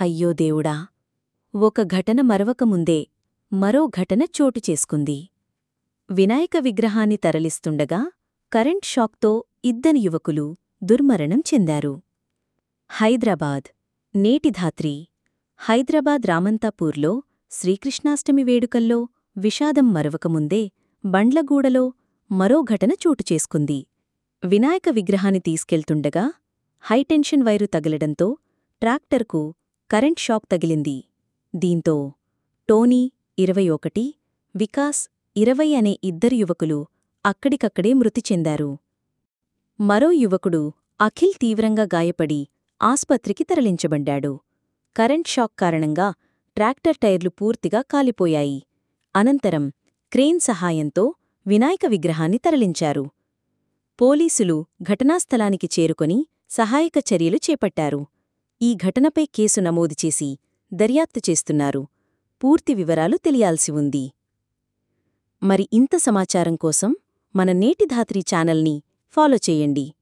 అయ్యో దేవుడా ఒక ఘటన మరవకముందే మరో ఘటన చోటు చేసుకుంది వినాయక విగ్రహాన్ని తరలిస్తుండగా కరెంట్ షాక్తో ఇద్దరు యువకులు దుర్మరణం చెందారు హైదరాబాద్ నేటి ధాత్రి హైదరాబాద్ రామంతాపూర్లో శ్రీకృష్ణాష్టమి వేడుకల్లో విషాదం మరవకముందే బండ్లగూడలో మరో ఘటన చోటు చేసుకుంది వినాయక విగ్రహాన్ని తీసుకెళ్తుండగా హైటెన్షన్ వైరు తగలడంతో ట్రాక్టర్కు కరెంట్ షాక్ తగిలింది దీంతో టోనీ ఇరవై ఒకటి వికాస్ ఇరవై అనే ఇద్దరు యువకులు అక్కడికక్కడే మృతి చెందారు మరో యువకుడు అఖిల్ తీవ్రంగా గాయపడి ఆస్పత్రికి తరలించబడ్డాడు కరెంట్ షాక్ కారణంగా ట్రాక్టర్ టైర్లు పూర్తిగా కాలిపోయాయి అనంతరం క్రేన్ సహాయంతో వినాయక విగ్రహాన్ని తరలించారు పోలీసులు ఘటనాస్థలానికి చేరుకొని సహాయక చర్యలు చేపట్టారు ఈ ఘటనపై కేసు నమోదు చేసి దర్యాప్తు చేస్తున్నారు పూర్తి వివరాలు తెలియాల్సి ఉంది మరి ఇంత సమాచారం కోసం మన నేటి ధాత్రి ఛానల్ని ఫాలో చేయండి